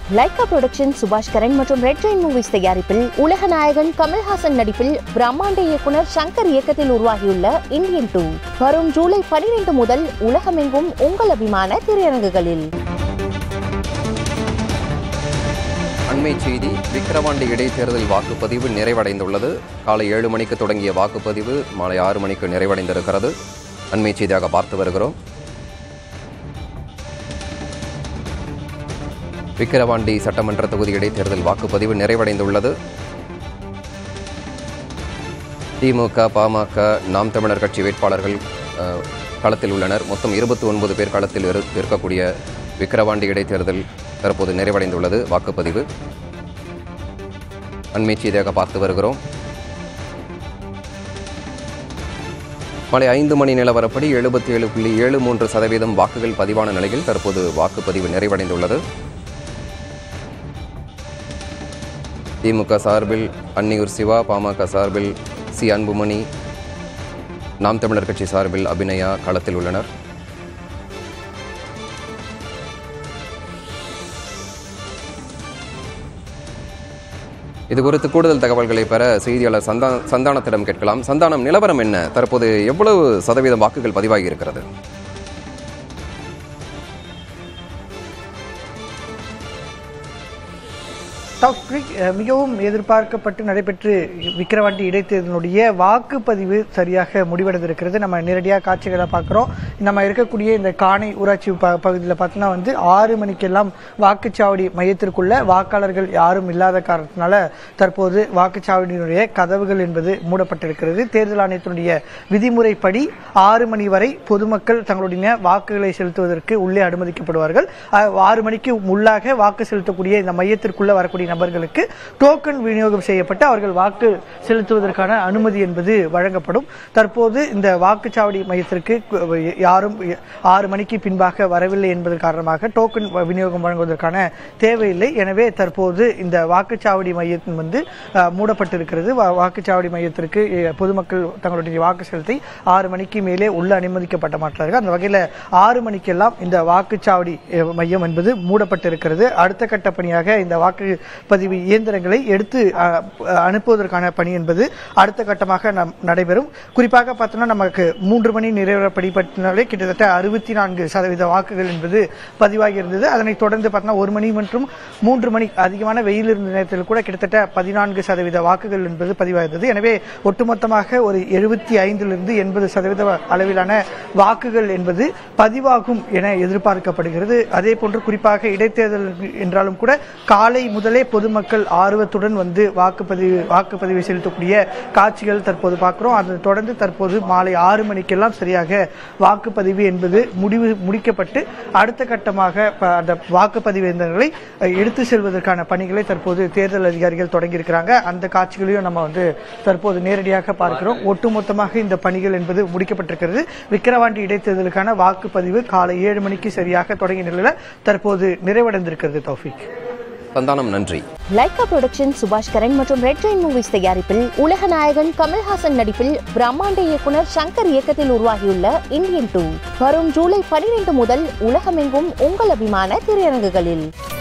Lyca production சுபாஷ் கரன் மற்றும் red Jain movies தயாரிப்பில் உலக நாயகன் கமல்ஹாசன் நடிப்பில் பிரம்மாண்ட இயக்குனர் சங்கர் இயக்கத்தில் உருவாகியுள்ள இந்தியன் டூ வரும் ஜூலை பனிரெண்டு முதல் உலகமெங்கும் உங்கள் அபிமான திரையரங்குகளில் அண்மை செய்தி விக்கிரவாண்டி இடைத்தேர்தல் வாக்குப்பதிவு நிறைவடைந்துள்ளது காலை ஏழு மணிக்கு தொடங்கிய வாக்குப்பதிவு மாலை ஆறு மணிக்கு நிறைவடைந்திருக்கிறது அண்மை செய்தியாக பார்த்து வருகிறோம் விக்கிரவாண்டி சட்டமன்ற தொகுதி இடைத்தேர்தல் வாக்குப்பதிவு நிறைவடைந்துள்ளது திமுக பாமக நாம் தமிழர் கட்சி வேட்பாளர்கள் அஹ், களத்தில் உள்ளனர் மொத்தம் இருபத்தி ஒன்பது பேர் களத்தில் இரு- இருக்கக்கூடிய விக்கிரவாண்டி இடைத்தேர்தல் தற்போது நிறைவடைந்துள்ளது வாக்குப்பதிவு அண்மை செய்தியாக பார்த்து வருகிறோம் மாலை ஐந்து மணி நிலவரப்படி எழுபத்தி ஏழு புள்ளி ஏழு மூன்று சதவீதம் வாக்குகள் பதிவான நிலையில் தற்போது வாக்குப்பதிவு நிறைவடைந்துள்ளது திமுக சார்பில் அன்னியூர் சிவா பாமக சார்பில் சி அன்புமணி நாம் தமிழர் கட்சி சார்பில் அபிநயா களத்தில் உள்ளனர் இது குறித்து கூடுதல் தகவல்களை பெற செய்தியாளர் சந்தா சந்தானத்திடம் கேட்கலாம் சந்தானம் நிலவரம் என்ன தற்போது எவ்வளவு சதவீதம் வாக்குகள் பதிவாகி இருக்கிறது தௌஃபிக், அஹ், மிகவும் எதிர்பார்க்கப்பட்டு நடைபெற்று விக்கிரவாண்டி இடைத்தேர்தலுடைய வாக்குப்பதிவு சரியாக முடிவடைந்திருக்கிறது நம்ம நேரடியாக காட்சிகளை பார்க்குறோம் நம்ம இருக்கக்கூடிய இந்த காணை ஊராட்சி ப பகுதியில் பார்த்தோன்னா வந்து ஆறு மணிக்கெல்லாம் வாக்குச்சாவடி மையத்திற்குள்ள வாக்காளர்கள் யாரும் இல்லாத காரணத்தினால தற்போது வாக்குச்சாவடியினுடைய கதவுகள் என்பது மூடப்பட்டிருக்கிறது தேர்தல் ஆணையத்தினுடைய விதிமுறைப்படி ஆறு மணி வரை பொதுமக்கள் தங்களுடைய வாக்குகளை செலுத்துவதற்கு உள்ளே அனுமதிக்கப்படுவார்கள் அஹ், ஆறு மணிக்கு உள்ளாக வாக்கு செலுத்தக்கூடிய இந்த மையத்திற்குள்ள வரக்கூடிய நபர்களுக்கு டோக்கன் விநியோகம் செய்யப்பட்டு அவர்கள் வாக்கு செலுத்துவதற்கான அனுமதி என்பது வழங்கப்படும் தற்போது இந்த வாக்குச்சாவடி மையத்திற்கு கு- யாரும் ஆறு மணிக்கு பின்பாக வரவில்லை என்பதன் காரணமாக டோக்கன் வ- விநியோகம் வழங்குவதற்கான தேவையில்லை எனவே தற்போது இந்த வாக்குச்சாவடி மையம் வந்து அஹ், மூடப்பட்டிருக்கிறது வா- வாக்குச்சாவடி மையத்திற்கு அஹ், பொதுமக்கள் தங்களுடைய வாக்கு செலுத்தி ஆறு மணிக்கு மேலே உள்ள அனுமதிக்கப்பட்ட மாட்டார்கள் அந்த வகையில் ஆறு மணிக்கெல்லாம் இந்த வாக்குச்சாவடி அஹ், மையம் என்பது மூடப்பட்டிருக்கிறது அடுத்த கட்ட பணியாக இந்த வாக்குப்பதிவு இயந்திரங்களை எடுத்து அஹ், அனுப்புவதற்கான பணி என்பது அடுத்த கட்டமாக நம் நடைபெறும் குறிப்பாக பார்த்தோம்னா நமக்கு மூன்று மணி நிறைவேறப்படிப்பட்டாலே கிட்டத்தட்ட அறுபத்தி நான்கு சதவீத வாக்குகள் என்பது பதிவாகி இருந்தது அதனைத் தொடர்ந்து பார்த்தோம்னா ஒரு மணி மற்றும் மூன்று மணி அதிகமான வெயில் இருந்த நேரத்தில் கூட கிட்டத்தட்ட பதினான்கு சதவீத வாக்குகள் என்பது பதிவாயிருந்தது எனவே ஒட்டுமொத்தமாக ஒரு எழுபத்தி ஐந்திலிருந்து எண்பது சதவீத அளவிலான வாக்குகள் என்பது பதிவாகும் என எதிர்பார்க்கப்படுகிறது அதே போன்று குறிப்பாக இடைத்தேர்தல் என்றாலும் கூட காலை முதலே பொதுமக்கள் ஆர்வத்துடன் வந்து வாக்குப்பதிவு வாக்குப்பதிவு செலுத்தக்கூடிய காட்சிகள் தற்போது பார்க்கிறோம் அதனைத் தொடர்ந்து தற்போது மாலை ஆறு மணிக்கெல்லாம் சரியாக வாக்குப்பதிவு என்பது முடிவு முடிக்கப்பட்டு அடுத்த கட்டமாக ப- அந்த வாக்குப்பதிவு இயந்திரங்களை அஹ், எடுத்து செல்வதற்கான பணிகளை தற்போது தேர்தல் அதிகாரிகள் தொடங்கியிருக்கிறாங்க அந்த காட்சிகளையும் நம்ம வந்து தற்போது நேரடியாக பார்க்கிறோம் ஒட்டுமொத்தமாக இந்த பணிகள் என்பது முடிக்கப்பட்டிருக்கிறது விக்கிரவாண்டி இடைத்தேர்தலுக்கான வாக்குப்பதிவு காலை ஏழு மணிக்கு சரியாக தொடங்கிய நிலையில் தற்போது நிறைவடைந்திருக்கிறது தௌஃபிக் சந்தானம் நன்றி லைகா புரொடக்ஷன் சுபாஷ் கரன் மற்றும் ரெட் ஜெயின் மூவிஸ் தயாரிப்பில் உலக நாயகன் கமல்ஹாசன் நடிப்பில் பிரம்மாண்ட இயக்குனர் சங்கர் இயக்கத்தில் உருவாகியுள்ள இந்தியன் டூ வரும் ஜூலை பனிரெண்டு முதல் உலகமெங்கும் உங்கள் அபிமான திரையரங்குகளில்